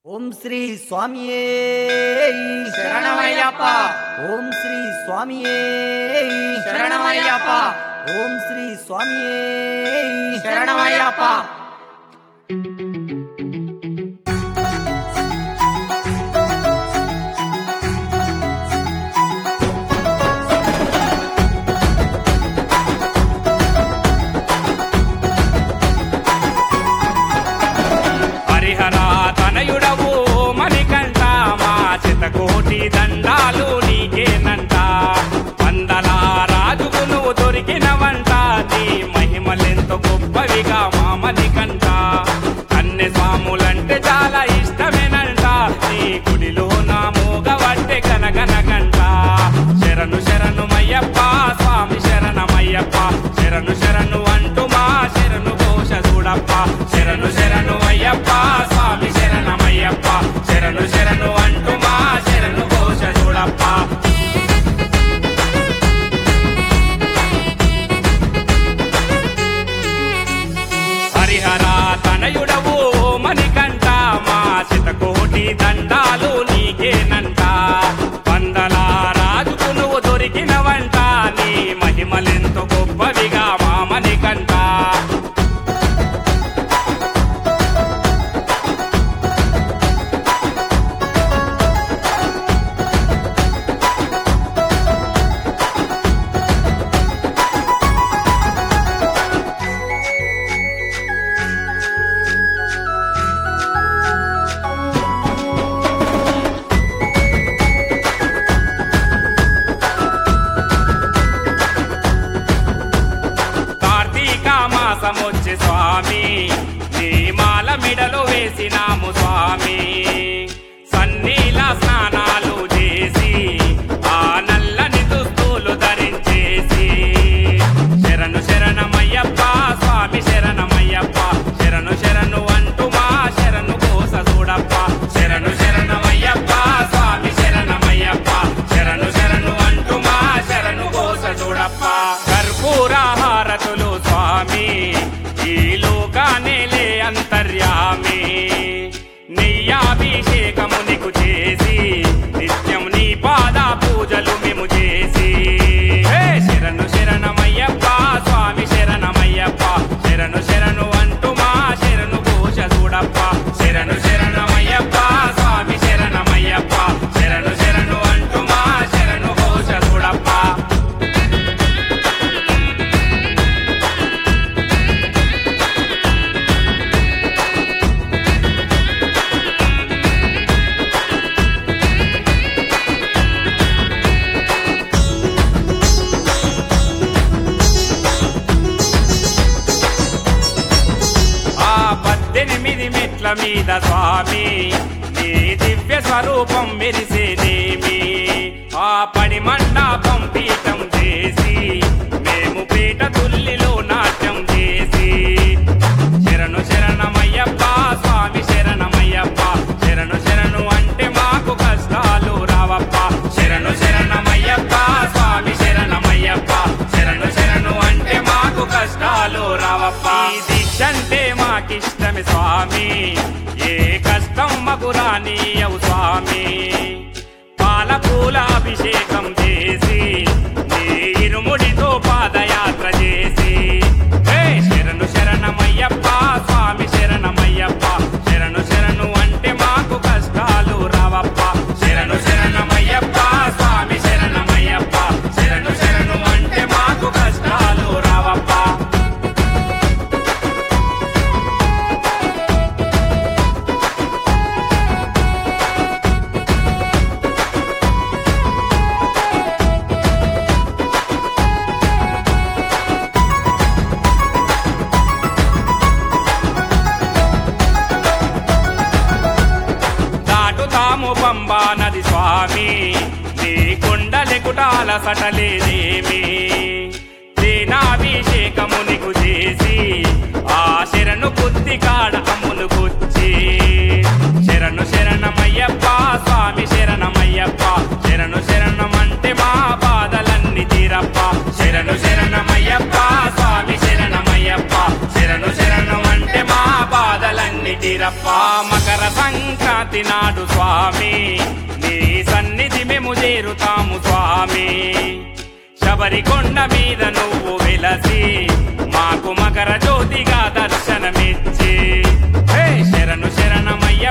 ఓం శ్రీ స్వామియే శరణమయ్యప్ప ఓం శ్రీ స్వామియే శరణమయ్యప్ప ఓం శ్రీ స్వామియే శరణమయ్యప్ప హరిహర తనయుడవు మణికంఠ మా చితకోటి దండాలు నీకేనంట వందల రాజుకు నువ్వు దొరికినవంట నీ మహిమలెంతో గొప్పవిగా మా మణికంఠ కన్నె స్వాములంటే చాలా ఇష్టమేనంట నీ గుడిలో నా మూగవట్టే కనగనగంట శరణు శరణు మయ్యప్ప స్వామి శరణమయ్యప్ప శరణు శరణు అంటూ మా శరణు ఘోష చూడప్ప శరణు శరణు అయ్యప్ప స్వామి శరణమయ్యప్ప శరణు శరణు అంటూ మా శరణు ఘోష చూడప్ప హరిహర తనయుడవు మణికంఠ మా శతకోటి దండాలు నీకేనంట వందల రాజుకు నువ్వు దొరికినవంట నీ మహిమలెంతో గొప్పవిగా మా మణికంఠ కార్తీక మాసమొచ్చి స్వామి నీ మాల మిడలో వేసినాము స్వామి సన్నీల స్నానాలు చేసి ఆ నల్లని దుస్తులు ధరించేసి శరణు శరణమయ్యప్ప స్వామి శరణమయ్యప్ప శరణు శరణు అంటూ మా శరణు కోస చూడప్ప శరణు శరణమయ్యప్ప స్వామి శరణమయ్యప్ప శరణు శరణు అంటూ మా శరణు కోస చూడప్ప కర్పూర హారతులు స్వామి ఈ లోకానేలే అంతర్యామి నెయ్యాభిషేకము నీకు చేసి నిత్యం నీ పాద పూజలు మేము చేసి హే శరణు శరణమయ్యప్ప స్వామి శరణమయ్యప్ప శరణు శరణు అంటూ మా శరణు ఘోష చూడప్ప శరణు శరణమయ్యప్ప స్వామి శరణమయ్యప్ప శరణు శరణు అంటూ మా శరణు ఘోష చూడప్ప ఆ పద్దెనిమిది మెట్ల మీద స్వామి నీ దివ్య స్వరూపం మెరిసేదేమి ఆ పడి మండపం పీఠం చేసి మేము పీట తుల్లిలో నాట్యం చేసి శరణు శరణమయ్యప్ప స్వామి శరణమయ్యప్ప శరణు శరణు అంటే మాకు కష్టాలు రావప్ప శరణు శరణమయ్యప్ప స్వామి శరణమయ్యప్ప శరణు శరణు అంటే మాకు కష్టాలు రావప్ప ఈ దీక్ష అంటే మాకిష్టమే స్వామి ఏ కష్టం మగు రానీయవు స్వామి పాల పూల అభిషేకం చేసి నీ ఇరుముడితో పాదయాత్ర చేసి హే శరణు శరణమయ్యప్ప స్వామి శరణమయ్యప్ప శరణు శరణు అంటే మాకు కష్టాలు రావప్ప శరణు శరణమయ్యప్ప స్వామి శరణమయ్యప్ప శరణు శరణు అంటే మాకు కష్టాలు రావప్ప దాటుతాము పంబా నది స్వామి నీ కొండలెకుటాల సటలేదేమి తేనాభిషేకము నీకు చేసి ఆ శరణు బుద్ధి కాడ అమ్మును గుచ్చి శరణు శరణమయ్యప్ప స్వామి శరణమయ్యప్ప శరణు శరణమంటే మా బాధలన్నీ తీరప్ప శరణు శరణమయ్యప్ప స్వామి శరణమయ్యప్ప శరణు శరణమంటే మా బాధలన్నీ తీరప్ప మకర సంక్రాంతి నాడు స్వామి నీ సన్నిధి మేము చేరుతాము స్వామి శబరికొండ మీద నువ్వు వెలసి మాకు మకర జ్యోతిగా దర్శనమిచ్చి హే శరణు శరణమయ్య